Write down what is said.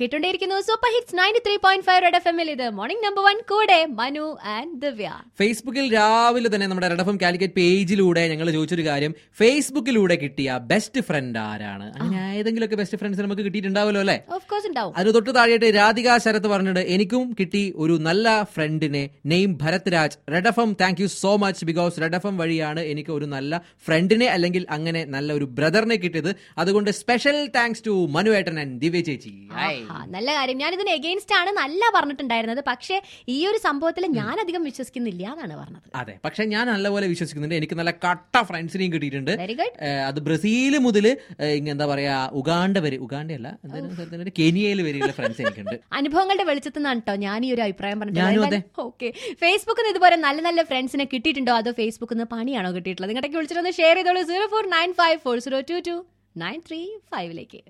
കേട്ടോണ്ടേയിരിക്കുന്നു super hits ninety three point five red F എമ്മിൽ ഇത് morning number one കൂടെ Manu and ദിവ്യ ഫേസ്ബുക്കിൽ രാവിലെ തന്നെ നമ്മുടെ റെഡഫം കാലിക്കറ്റ് പേജിലൂടെ ഞങ്ങൾ ചോദിച്ചൊരു കാര്യം ഫേസ്ബുക്കിലൂടെ കിട്ടിയ ബെസ്റ്റ് ഫ്രണ്ട് ആരാണ് അങ്ങനെ ഏതെങ്കിലുമൊക്കെ ബെസ്റ്റ് ഫ്രണ്ട്സ് നമുക്ക് കിട്ടിയിട്ടുണ്ടാവുമല്ലോ അല്ലേ ഓഫ് കോഴ്സ് ഉണ്ടാവും അതിന് തൊട്ട് താഴെയായിട്ട് രാധിക ശരത്ത് പറഞ്ഞിട്ട് എനിക്കും കിട്ടി ഒരു നല്ല ഫ്രണ്ടിനെ name Bharath Raj red F M thank you so much because red F M വഴിയാണ് എനിക്ക് ഒരു നല്ല ഫ്രണ്ടിനെ അല്ലെങ്കിൽ അങ്ങനെ നല്ല ഒരു ബ്രദറിനെ കിട്ടിയത് അതുകൊണ്ട് സ്പെഷ്യൽ താങ്ക്സ് ടു മനുവേട്ടൻ ആൻഡ് ദിവ്യ ചേച്ചി ഹായ്. ആ, നല്ല കാര്യം ഞാൻ ഇതിന് എഗെയിൻസ്റ്റ് ആണ് നല്ല പറഞ്ഞിട്ടുണ്ടായിരുന്നത് പക്ഷേ ഈ ഒരു സംഭവത്തിൽ ഞാൻ അധികം വിശ്വസിക്കുന്നില്ല എന്നാണ് പറഞ്ഞത് അതെ പക്ഷെ ഞാൻ നല്ലപോലെ വിശ്വസിക്കുന്നുണ്ട് എനിക്ക് നല്ല കട്ട ഫ്രണ്ട്സിനെയും കിട്ടിയിട്ടുണ്ട് വെരി ഗുഡ് ഏഹ് അത് ബ്രസീൽ മുതൽ എന്താ പറയാ ഉഗാണ്ട വരെ ഉഗാണ്ടയല്ല എന്തായാലും സ്ഥലത്തിന് കെനിയയിൽ വരെയുള്ള ഫ്രണ്ട്സ് എനിക്കുണ്ട് അനുഭവങ്ങളുടെ വെളിച്ചത്തിൽ നിന്നാണ് കേട്ടോ ഞാൻ ഈ ഒരു അഭിപ്രായം ഞാനും അതെ. ഓക്കെ ഫേസ്ബുക്കിൽ നിന്ന് ഇതുപോലെ നല്ല നല്ല ഫ്രണ്ട്സിനെ കിട്ടിയിട്ടുണ്ടോ അതോ ഫേസ്ബുക്കിൽ നിന്ന് പണിയാണോ കിട്ടിയിട്ടുള്ളത് നിങ്ങളുടെ വിളിച്ചിട്ടൊന്ന് ഷെയർ ചെയ്തോളൂ zero four nine five four zero two two nine three ഫൈവിലേക്ക്